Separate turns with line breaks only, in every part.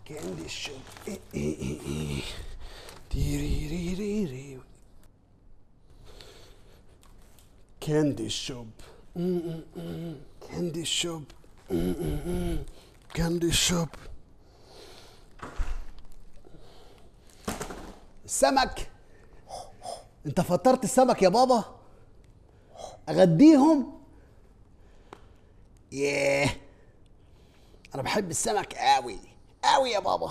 كاندي شوب إيه إيه إيه إيه. تيريريريري. كاندي شوب م- م- م. كاندي شوب م- م- م. كاندي شوب السمك انت فطرت السمك يا بابا اغديهم ياه انا بحب السمك قوي قوي يا بابا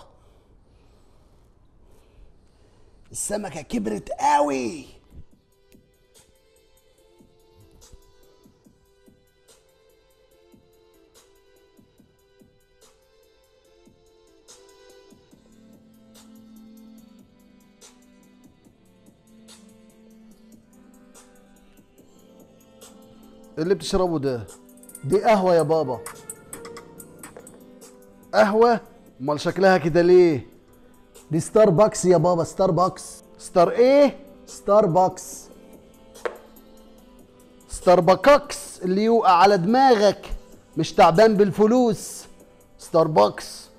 السمكه كبرت قوي اللي بتشربه ده دي قهوة يا بابا قهوة امال شكلها كده ليه دي ستاربكس يا بابا ستاربكس ستار ايه ستاربكس ستاربكس اللي يوقع على دماغك مش تعبان بالفلوس ستاربكس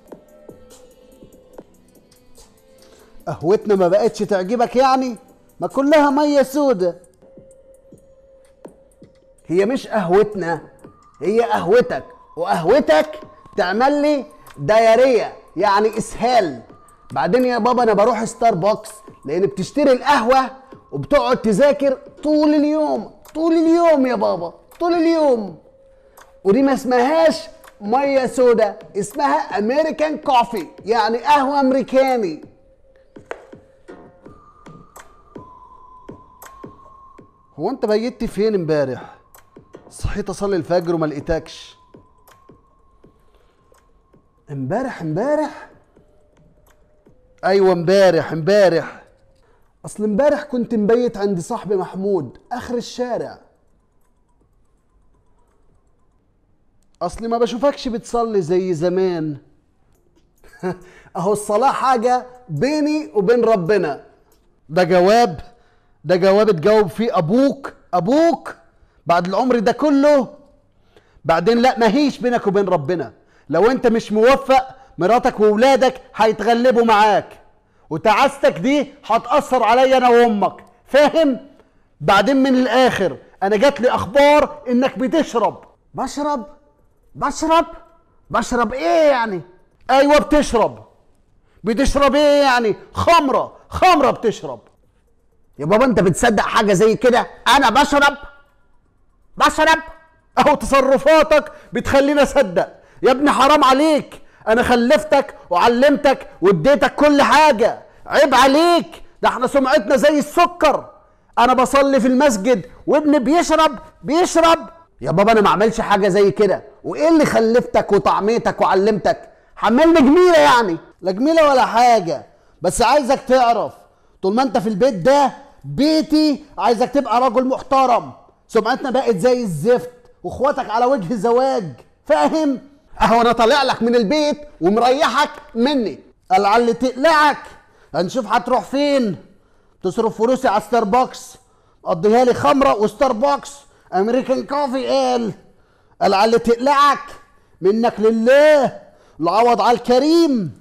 قهوتنا ما بقتش تعجبك يعني ما كلها ميه سودة هي مش قهوتنا هي قهوتك وقهوتك تعمل لي دايريه يعني اسهال بعدين يا بابا انا بروح ستاربكس لان بتشتري القهوه وبتقعد تذاكر طول اليوم طول اليوم يا بابا طول اليوم ودي ما اسمهاش ميه سودا اسمها امريكان كوفي يعني قهوه امريكاني هو انت بيتي فين امبارح صحيت اصلي الفجر وما لقيتكش امبارح امبارح ايوه امبارح امبارح اصل امبارح كنت مبيت عند صاحبي محمود اخر الشارع اصلي ما بشوفكش بتصلي زي زمان اهو الصلاة حاجة بيني وبين ربنا ده جواب ده جواب تجاوب فيه ابوك ابوك بعد العمر ده كله بعدين لا ماهيش بينك وبين ربنا لو انت مش موفق مراتك وولادك هيتغلبوا معاك وتعاستك دي هتأثر عليا انا وامك فاهم بعدين من الاخر انا جات لي اخبار انك بتشرب بشرب بشرب بشرب ايه يعني ايوه بتشرب بتشرب ايه يعني خمره خمره بتشرب يا بابا انت بتصدق حاجه زي كده انا بشرب بشرب اهو تصرفاتك بتخليني اصدق يا ابني حرام عليك انا خلفتك وعلمتك واديتك كل حاجه عيب عليك ده احنا سمعتنا زي السكر انا بصلي في المسجد وابني بيشرب بيشرب يا بابا انا ما اعملش حاجه زي كده وايه اللي خلفتك وطعميتك وعلمتك حملني جميله يعني لا جميله ولا حاجه بس عايزك تعرف طول ما انت في البيت ده بيتي عايزك تبقى رجل محترم سمعتنا بقت زي الزفت واخواتك على وجه الزواج فاهم اهو انا طالع لك من البيت ومريحك مني لعل تقلعك هنشوف هتروح فين تصرف فلوسي على ستاربكس قضيها لي خمره وستاربكس امريكان كوفي قال لعل تقلعك منك لله العوض على الكريم